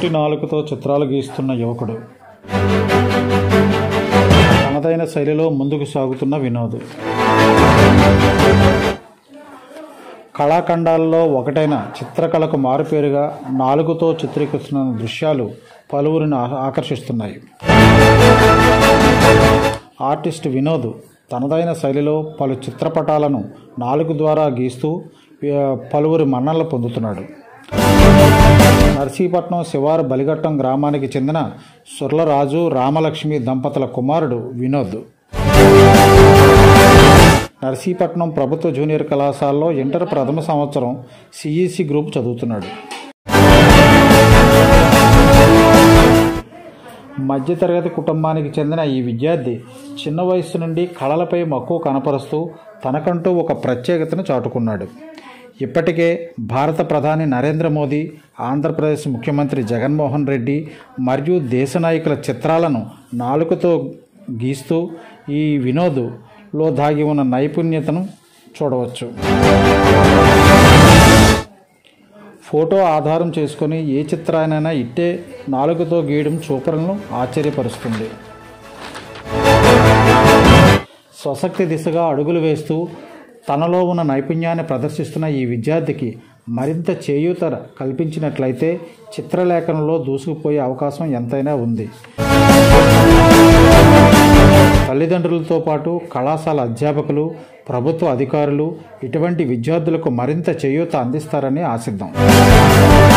సూటి నాలుకతో చిత్రాలు గీస్తున్న యువకుడు తనదైన శైలిలో ముందుకు సాగుతున్న వినోద్ కళాఖండాల్లో ఒకటైన చిత్రకళకు మారుపేరుగా నాలుగుతో చిత్రీకరిస్తున్న దృశ్యాలు పలువురిని ఆ- ఆకర్షిస్తున్నాయి ఆర్టిస్ట్ వినోద్ తనదైన శైలిలో పలు చిత్రపటాలను నాలుగు ద్వారా గీస్తూ ఆ, పలువురి మన్ననలు పొందుతున్నాడు నర్సీపట్నం శివారు బలిఘట్టం గ్రామానికి చెందిన సుర్లరాజు రామలక్ష్మి దంపతుల కుమారుడు వినోద్ నర్సీపట్నం ప్రభుత్వ జూనియర్ కళాశాలలో ఇంటర్ ప్రథమ సంవత్సరం సిఈసి గ్రూప్ చదువుతున్నాడు మధ్యతరగతి కుటుంబానికి చెందిన ఈ విద్యార్థి చిన్న వయసు నుండి కళలపై మక్కువ కనపరుస్తూ తనకంటూ ఒక ప్రత్యేకతను చాటుకున్నాడు ఇప్పటికే భారత ప్రధాని నరేంద్ర మోదీ ఆంధ్రప్రదేశ్ ముఖ్యమంత్రి జగన్మోహన్ రెడ్డి మరియు దేశ నాయకుల చిత్రాలను నాలుకతో గీస్తూ ఈ వినోద్లో దాగి ఉన్న నైపుణ్యతను చూడవచ్చు ఫోటో ఆధారం చేసుకొని ఏ చిత్రాన్నైనా ఇట్టే నాలుగుతో గీయడం చూపరులను ఆశ్చర్యపరుస్తుంది స్వశక్తి దిశగా అడుగులు వేస్తూ తనలో ఉన్న నైపుణ్యాన్ని ప్రదర్శిస్తున్న ఈ విద్యార్థికి మరింత చేయూత కల్పించినట్లయితే చిత్రలేఖనంలో దూసుకుపోయే అవకాశం ఎంతైనా ఉంది తల్లిదండ్రులతో పాటు కళాశాల అధ్యాపకులు ప్రభుత్వ అధికారులు ఇటువంటి విద్యార్థులకు మరింత చేయూత అందిస్తారని ఆశిద్దాం